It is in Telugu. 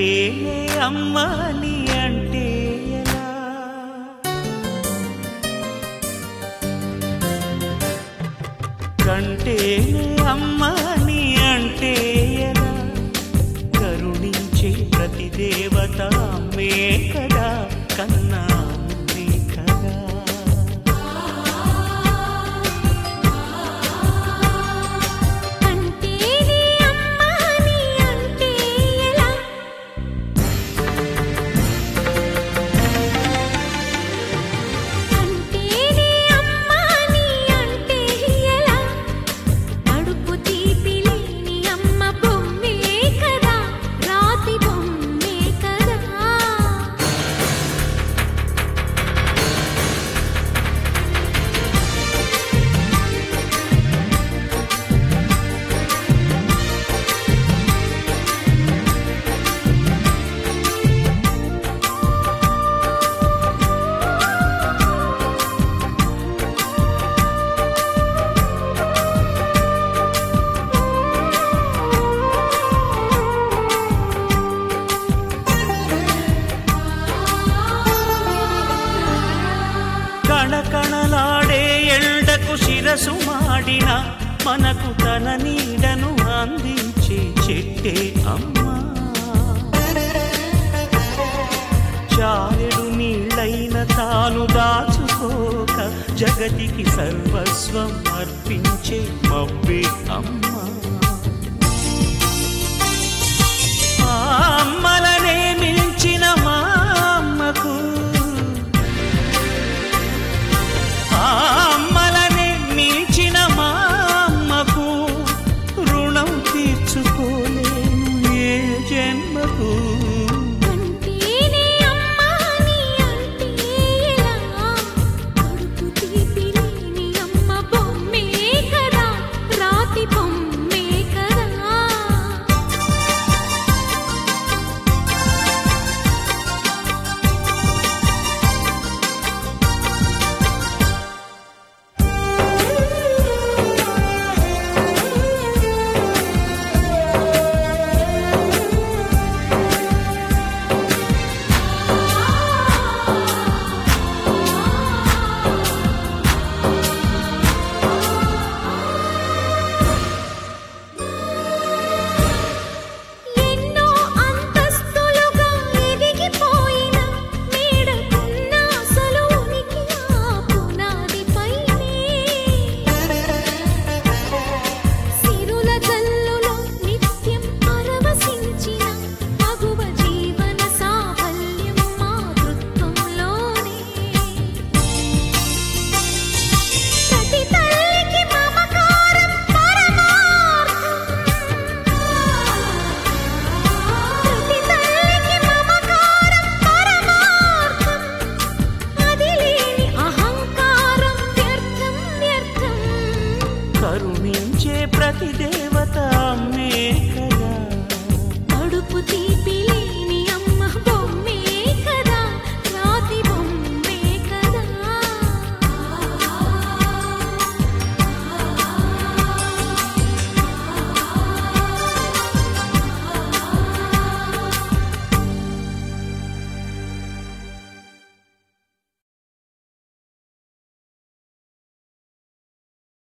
అమ్మ నీ అంటే ఎలా కంటే అమ్మ నీ అంటే ఎలా కరుణించే ప్రతి దేవత అమ్మే కదా కన్నా అమ్మే కదా అంటేనే అమ్మా నీ అంటే ఎలా అంటేనే అమ్మా నీ అంటే ఎలా అడుపు తీపి లేని అమ్మ బొమ్మే కదా రాతి బొమ్మే కదా కణకణలాడే ఎండకు శిరసు మాడిన మనకు తన నీడను అందించే చెట్టే అమ్మా చాలెడు నీళ్ళైన తాను దాచుకోక జగతికి సర్వస్వం అర్పించే మబ్బే అమ్మా ఆ అమ్మల